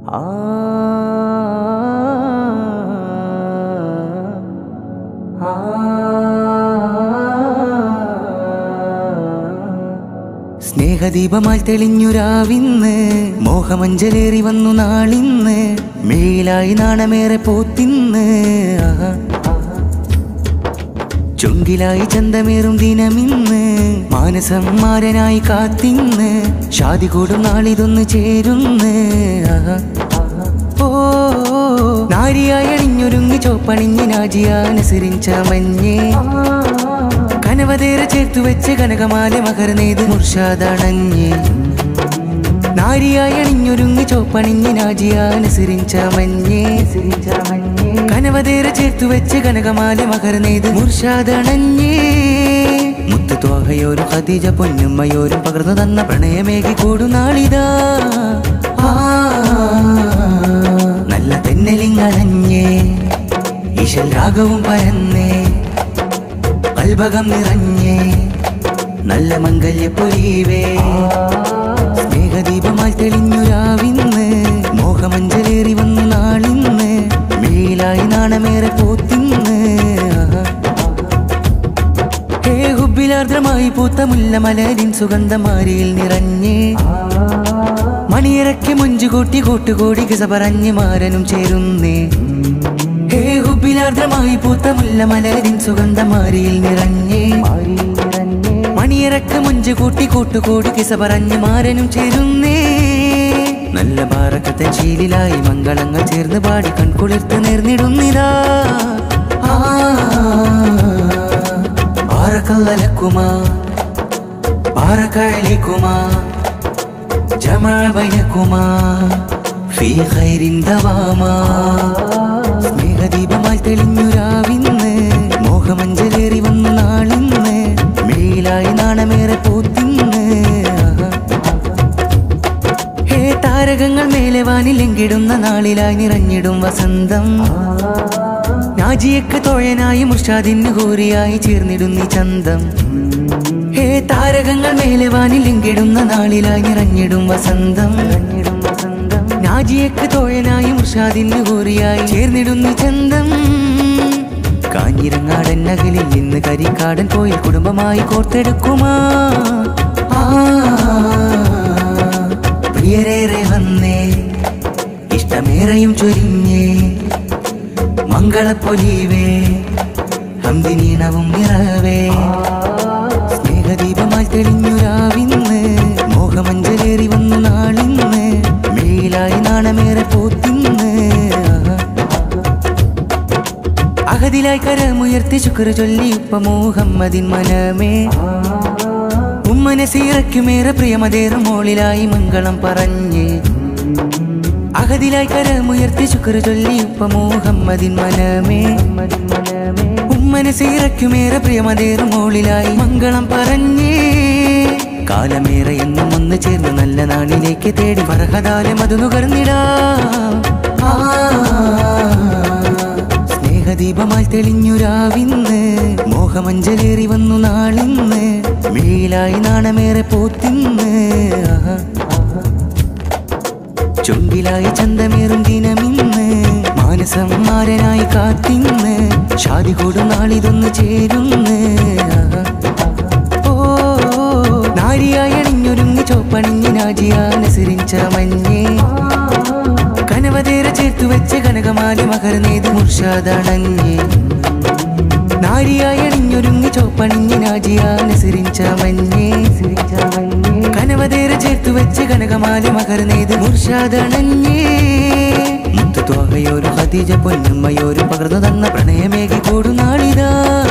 സ്നേഹദീപമായി തെളിഞ്ഞുരാവിന്ന് മോഹമഞ്ചലേറി വന്നു നാളിന്ന് മേലായി നാണമേറെ പോത്തിന്ന് ആഹാ. ചുങ്കിലായി ചന്തമേറും ദിനമിന്ന് മാനസം മാരനായി കാത്തിന്ന് ഷാദി കൂടും നാളിതൊന്ന് ചേരുന്ന് ആഹാ. ഓ നാരിയായി അണിഞ്ഞൊരുങ്ങി ചോപ്പണിഞ്ഞ് നാജിയാനുസരിച്ച മഞ്ഞേ കനവതേറെ ചേർത്തു വെച്ച് കനകമാല മകർന്നേത് മുർഷാദണഞ്ഞ് നാരിയായി അണിഞ്ഞൊരുങ്ങി ചോപ്പണിഞ്ഞ് നാജിയാനുസരിച്ച മഞ്ഞേ കനവതേറെ ചേർത്തു വെച്ച് കനകമാല മകർന്നേത് മുർഷാദണഞ്ഞേ മുത്തു തോഹയോരും ഖദീജ പൊന്നുമ്മയോരും പകർന്നു തന്ന പ്രണയമേകി കൂടുനാളിതാ ആ, നല്ല തെന്നലിങ്ങളഞ്ഞേ ഈശൽ രാഗവും പരന്നേ കൽഭകം നിറഞ്ഞേ നല്ല മംഗല്യ പൊലിവേ സ്നേഹദീപമായി തെളിഞ്ഞുരാവിന്ന് മോഹമഞ്ചലേറി വന്നു നാളിന്ന് മേലായി നാണമേറെ പോത്തിന്ന് ഹേ ഹുബിലാർദ്രമായി പൂത്ത മുല്ല മലരിൻ സുഗന്ധമാരിയിൽ നിറഞ്ഞേ മണിയിറക്കി മുഞ്ചുകൂട്ടി കൂട്ടുകൂടി കിസ പറഞ്ഞ് മാരനും ചേരുന്നേ ഹേ ഹുബിലാർദ്രമായി പൂത്ത മുല്ല മലരിൻ സുഗന്ധമാരിയിൽ നിറഞ്ഞേ മണിയിറക്ക് മുഞ്ചു കൂട്ടി കൂട്ടുകൂടി കിസ പറഞ്ഞ് മാരനും ചേരുന്നേ നല്ല പാറക്കത്തെ ശീലിലായി മംഗളങ്ങൾ ചേർന്ന് പാടി കൺകുളിർത്ത് നേർന്നിടുന്നിതാ ആ, പാറക്കല്ലലക്കുമാ പാറക്കഴലിക്കുമാ ജമാ ബൈനക്കുമാ ഫീ ഖൈരിൻ ദവാമാ സ്നേഹദീപമായി തെളിഞ്ഞുരാവിന്ന് മോഹമഞ്ചലേറി വന്നു നാളിന്ന് മേലായി നാണമേറെ പോത്തിന്ന് ഹേ താരകങ്ങൾ മേലെ വാനിലെങ്കിടുന്ന നാളിലായി നിറഞ്ഞിടും വസന്തം നാജിയക്ക് തോഴനായി മുർഷാദിന് ഹൂറിയായി ചേർന്നിടുന്നി ചന്തം ഹേ താരകങ്ങൾ മേലെ വാനിലെങ്കിടുന്ന നാളിലായി നിറഞ്ഞിടും വസന്തം നാജിയക്ക് തോഴനായി മുർഷാദിന് ഹൂറിയായി ചേർന്നിടുന്നി ചന്തം കാഞ്ഞിരങ്ങാടൻ നഗലിൽ ഇന്ന് കരിക്കാടൻ പോയി കുടുംബമായി കോർത്തെടുക്കുമാ ആ, പ്രിയരേറെ വന്നേ ഇഷ്ടമേറെയും ചൊരിഞ്ഞേ മംഗളപ്പൊലിവേ ഹംദിനീണവും നിറവേ സ്നേഹദീപമായി തെളിഞ്ഞുരാവിന്ന് മോഹമഞ്ചലേറി വന്നു നാളിന്ന് മേലായി നാണമേറെ പോത്തിന്ന് അഹദിലായി കരമുയർത്തി ശുക്ർ ചൊല്ലി ഉപ്പ മുഹമ്മദിൻ മനമേ ഉമ്മനെ സീറയ്ക്കുമേറെ പ്രിയമതേറും മോളിലായി മംഗളം പറഞ്ഞ് അഹദിലായി കരമുയർത്തി ശുക്ർ ചൊല്ലി ഉപ്പ മുഹമ്മദിൻ മനമേ ഉമ്മനെ സീറയ്ക്കുമേറെ പ്രിയമതേറും മോളിലായി മംഗളം പറഞ്ഞേ കാലമേറെ എന്നും ഒന്ന് ചേർന്ന് നല്ല നാളിലേക്ക് തേടി ഫർഹദാലെ മധു നുകർന്നിടാ ആ, സ്നേഹദീപമായി തെളിഞ്ഞുരാവിന്ന് മോഹമഞ്ചലേറി വന്നു നാളിന്ന് മേലായി നാണമേറെ പോത്തിന്ന് ആഹാ. ചുങ്കിലായി ചന്തമേറും ദിനമിന്ന് മാനസം മാരനായി കാത്തിന്ന് ഷാദി കൂടും നാളിതൊന്ന് ചേരുന്ന് ആഹാ. ഓ നാരിയായി അണിഞ്ഞൊരുങ്ങി ചോപ്പണിഞ്ഞ് നാജിയാനുസരിച്ച മഞ്ഞേ കനവതേറെ ചേർത്തു വെച്ച് കനകമാലി മകർന്നേത് മുർഷാദണഞ്ഞ് നാരിയായി അണിഞ്ഞൊരുങ്ങി ചോപ്പണിഞ്ഞ് നാജിയാനുസരിച്ച മഞ്ഞേ കനവതേറെ ചേർത്തു വെച്ച് കനകമാലി മകർന്നേത് മുർഷാദണഞ്ഞേ മുത്തു തോഹയോരും ഖദീജ പൊന്നുമ്മയോരും പകർന്നു തന്ന പ്രണയമേകി കൂടുനാളിതാ